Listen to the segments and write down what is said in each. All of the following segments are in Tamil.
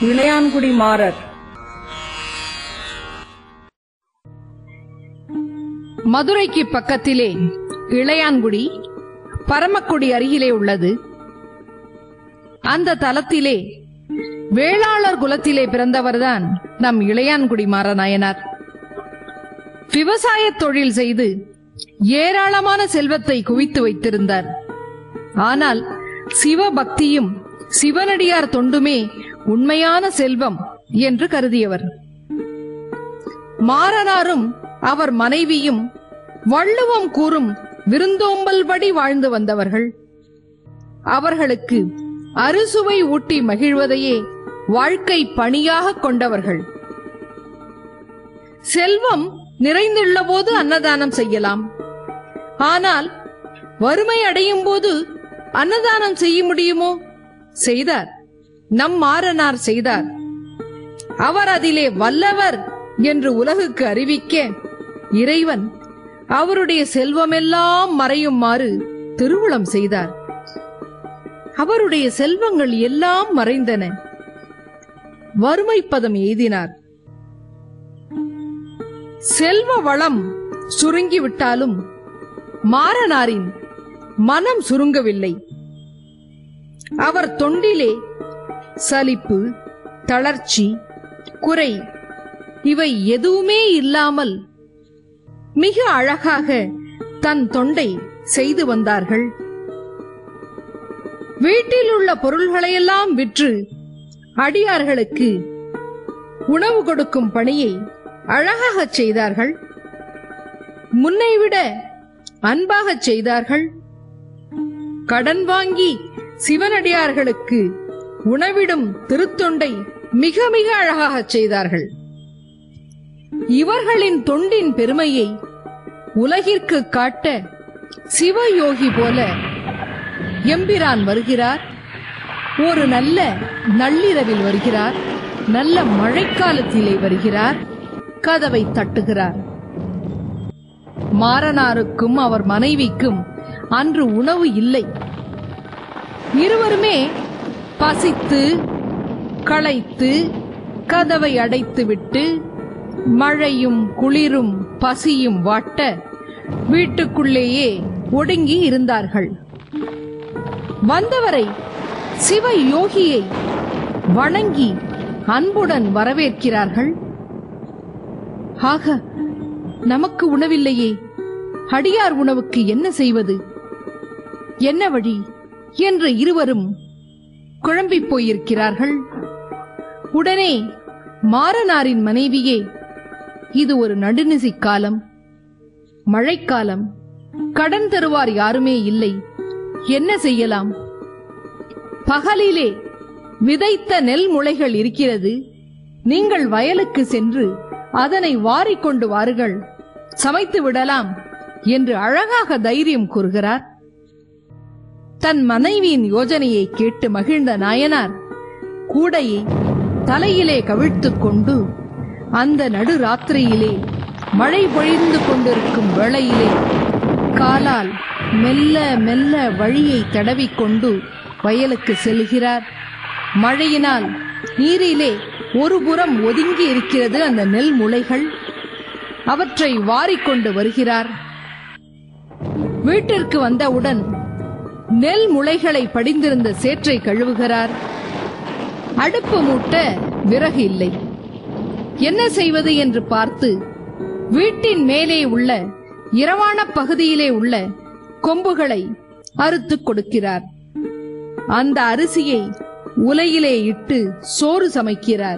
இளையான்குடி மாறர் மதுரைக்கு பக்கத்திலே இளையான்குடி பரமக்குடி அருகிலே உள்ளது அந்த தலத்திலே வேளாளர் குலத்திலே பிறந்தவர்தான் நம் இளையான்குடி மாறநாயனார் விவசாய தொழில் செய்து ஏராளமான செல்வத்தை குவித்து வைத்திருந்தார் ஆனால் சிவபக்தியும் சிவனடியார் தொண்டுமே உண்மையான செல்வம் என்று கருதியவர் மாறனாரும் அவர் மனைவியும் வள்ளுவம் கூறும் விருந்தோம்பல்படி வாழ்ந்து வந்தவர்கள் அவர்களுக்கு அறுசுவை ஊட்டி மகிழ்வதையே வாழ்க்கை பணியாக கொண்டவர்கள் செல்வம் நிறைந்துள்ள போது அன்னதானம் செய்யலாம் ஆனால் வறுமை அடையும் போது அன்னதானம் செய்ய முடியுமோ செய்தார் நம் மாறனார் செய்தார் அவர் அதிலே வல்லவர் என்று உலகுக்கு அறிவிக்க இறைவன் அவருடைய செல்வமெல்லாம் மறையுமாறு திருவுளம் செய்தார் அவருடைய செல்வங்கள் எல்லாம் மறைந்தன வறுமைப்பதம் எய்தினார் செல்வ வளம் சுருங்கிவிட்டாலும் மாறனாரின் மனம் சுருங்கவில்லை அவர் தொண்டிலே சலிப்பு தளர்ச்சி குறை இவை எதுவுமே இல்லாமல் மிக அழகாக தன் தொண்டை செய்து வந்தார்கள் வீட்டில் உள்ள பொருள்களையெல்லாம் விற்று அடியார்களுக்கு உணவு கொடுக்கும் பணியை அழகாகச் செய்தார்கள் முன்னைவிட அன்பாகச் செய்தார்கள் கடன் வாங்கி சிவனடியார்களுக்கு உணவிடும் திருத்தொண்டை மிக மிக அழகாகச் செய்தார்கள் இவர்களின் தொண்டின் பெருமையை உலகிற்கு காட்ட சிவயோகி போல எம்பிரான் வருகிறார் ஒரு நல்ல நள்ளிரவில் வருகிறார் நல்ல மழைக்காலத்திலே வருகிறார் கதவை தட்டுகிறார் மாறனாருக்கும் அவர் மனைவிக்கும் அன்று உணவு இல்லை இருவருமே பசித்து களைத்து கதவை அடைத்துவிட்டு மழையும் குளிரும் பசியும் வாட்ட வீட்டுக்குள்ளேயே ஒடுங்கி இருந்தார்கள் வந்தவரை சிவ யோகியை வணங்கி அன்புடன் வரவேற்கிறார்கள் ஆக நமக்கு உணவில்லையே அடியார் உணவுக்கு என்ன செய்வது என்ன வழி என்று இருவரும் குழம்பிப் போயிருக்கிறார்கள் உடனே மாறனாரின் மனைவியே இது ஒரு நடுநிசி காலம் மழைக்காலம் கடன் தருவார் யாருமே இல்லை என்ன செய்யலாம் பகலிலே விதைத்த நெல் முளைகள் இருக்கிறது நீங்கள் வயலுக்கு சென்று அதனை வாரிக்கொண்டு வாருங்கள் சமைத்து விடலாம் என்று அழகாக தைரியம் கூறுகிறார் தன் மனைவியின் யோஜனையை கேட்டு மகிழ்ந்த நாயனார் கூடையை தலையிலே கவிழ்த்துக் கொண்டு அந்த நடு ராத்திரியிலே மழை பொழிந்து கொண்டிருக்கும் வேளையிலே காலால் மெல்ல மெல்ல வழியை தடவிக்கொண்டு வயலுக்கு செல்கிறார் மழையினால் நீரிலே ஒரு புறம் ஒதுங்கி இருக்கிறது அந்த நெல் முளைகள் அவற்றை வாரிக்கொண்டு வருகிறார் வீட்டிற்கு வந்தவுடன் நெல் முளைகளை படிந்திருந்த சேற்றை கழுவுகிறார் அடுப்பு மூட்ட விறகு இல்லை என்ன செய்வது என்று பார்த்து வீட்டின் மேலே உள்ள இரவான பகுதியிலே உள்ள கொம்புகளை அறுத்துக் கொடுக்கிறார் அந்த அரிசியை உலையிலே இட்டு சோறு சமைக்கிறார்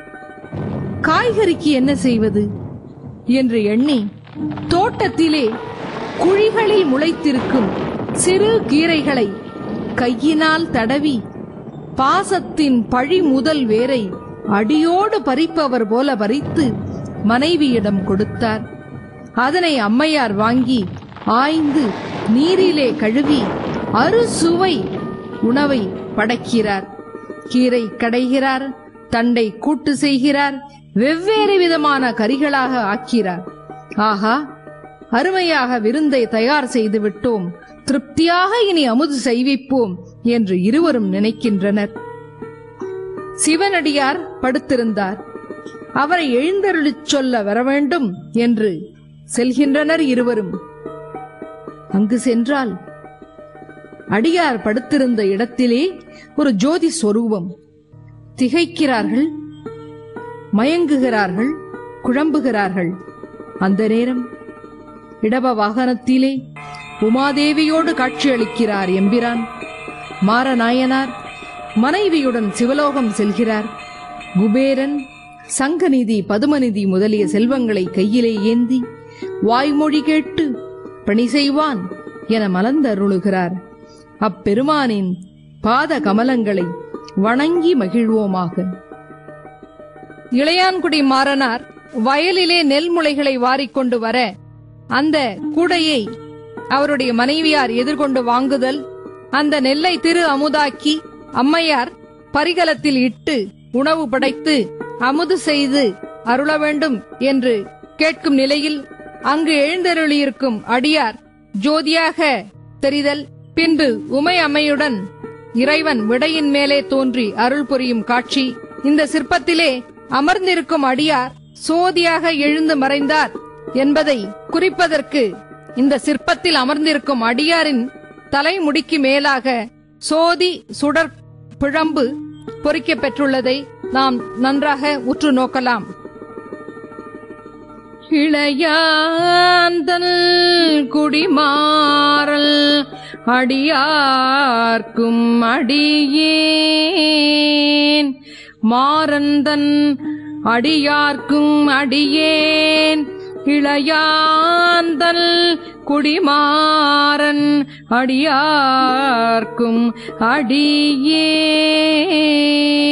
காய்கறிக்கு என்ன செய்வது என்று எண்ணி தோட்டத்திலே குழிகளில் முளைத்திருக்கும் சிறு கீரைகளை கையினால் தடவி பாசத்தின் பழி முதல் வேரை அடியோடு பறிப்பவர் போல பறித்து மனைவியிடம் கொடுத்தார் அதனை அம்மையார் வாங்கி ஆய்ந்து நீரிலே கழுவி அறுசுவை உணவை படைக்கிறார் கீரை கடைகிறார் தண்டை கூட்டு செய்கிறார் வெவ்வேறு விதமான கறிகளாக ஆக்கிறார் ஆஹா அருமையாக விருந்தை தயார் செய்து விட்டோம் திருப்தியாக இனி அமுது செய்விப்போம் என்று இருவரும் நினைக்கின்றனர் சிவனடியார் படுத்திருந்தார் அவரை எழுந்தருளிச் சொல்ல வரவேண்டும் என்று செல்கின்றனர் இருவரும் அங்கு சென்றால் அடியார் படுத்திருந்த இடத்திலே ஒரு ஜோதி சொரூபம் திகைக்கிறார்கள் மயங்குகிறார்கள் குழம்புகிறார்கள் அந்த நேரம் இடப வாகனத்திலே உமாதேவியோடு காட்சியளிக்கிறார் எம்பிரான் மாரநாயனார் மனைவியுடன் சிவலோகம் செல்கிறார் குபேரன் சங்கநிதி பதுமநிதி முதலிய செல்வங்களை கையிலே ஏந்தி வாய்மொழி கேட்டு பணி செய்வான் என மலர்ந்தருளுகிறார் அப்பெருமானின் பாத கமலங்களை வணங்கி மகிழ்வோமாக இளையான்குடி மாறனார் வயலிலே நெல் முளைகளை வாரிக்கொண்டு வர அந்த கூடையை அவருடைய மனைவியார் எதிர்கொண்டு வாங்குதல் அந்த நெல்லை திரு அமுதாக்கி அம்மையார் பரிகலத்தில் இட்டு உணவு படைத்து அமுது செய்து அருள வேண்டும் என்று கேட்கும் நிலையில் அங்கு எழுந்தருளியிருக்கும் அடியார் ஜோதியாக தெரிதல் பின்பு உமை அம்மையுடன் இறைவன் விடையின் மேலே தோன்றி அருள் புரியும் காட்சி இந்த சிற்பத்திலே அமர்ந்திருக்கும் அடியார் சோதியாக எழுந்து மறைந்தார் என்பதை குறிப்பதற்கு இந்த சிற்பத்தில் அமர்ந்திருக்கும் அடியாரின் தலைமுடிக்கு மேலாக சோதி சுடர் பிழம்பு பொறிக்கப் பெற்றுள்ளதை நாம் நன்றாக உற்று நோக்கலாம் இளையாந்தல் குடிமாறல் அடியார்க்கும் அடியேன் மாறந்தன் அடியார்க்கும் அடியேன் இளையாந்தல் குடிமாறன் அடியார்க்கும் அடியே